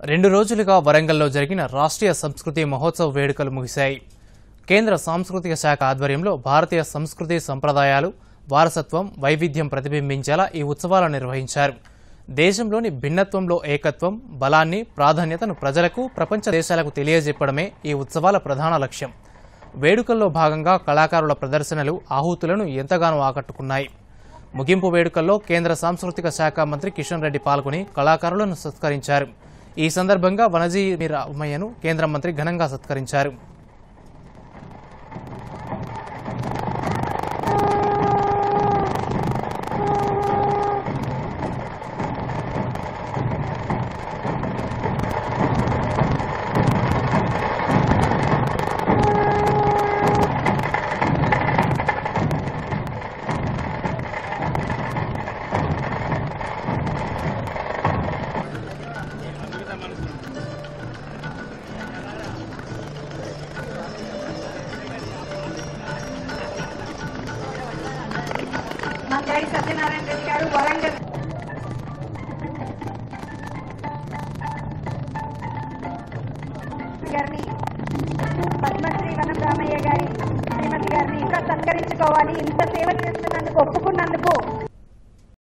రెండు రోజులుగా వరంగల్లో జరిగిన రాష్ట్రీయ సంస్కృతి మహోత్సవ్ వేడుకలు ముగిశాయి కేంద్ర సాంస్కృతిక శాఖ ఆధ్వర్యంలో భారతీయ సంస్కృతి సంప్రదాయాలు వారసత్వం వైవిధ్యం ప్రతిబింబించేలా ఈ ఉత్సవాలను నిర్వహించారు దేశంలోని భిన్నత్వంలో ఏకత్వం బలాన్ని ప్రాధాన్యతను ప్రజలకు ప్రపంచ దేశాలకు తెలియజెప్పడమే ఈ ఉత్సవాల ప్రధాన లక్ష్యం వేడుకల్లో భాగంగా కళాకారుల ప్రదర్శనలు ఆహుతులను ఎంతగానో ఆకట్టుకున్నాయి ముగింపు వేడుకల్లో కేంద్ర సాంస్కృతిక శాఖ మంత్రి కిషన్ రెడ్డి పాల్గొని కళాకారులను సత్కరించారు ఈ సందర్భంగా వనజీ రామయ్యను కేంద్ర మంత్రి ఘనంగా సత్కరించారు మంత్రి సత్యనారాయణ రెడ్డి గారు వరంగల్ గారిని పద్మశ్రీ వనం రామయ్య గారి శ్రీమతి గారిని ఇంకా సత్కరించుకోవాలి ఇంత సేవ చేస్తున్నందుకు ఒప్పుకున్నందుకు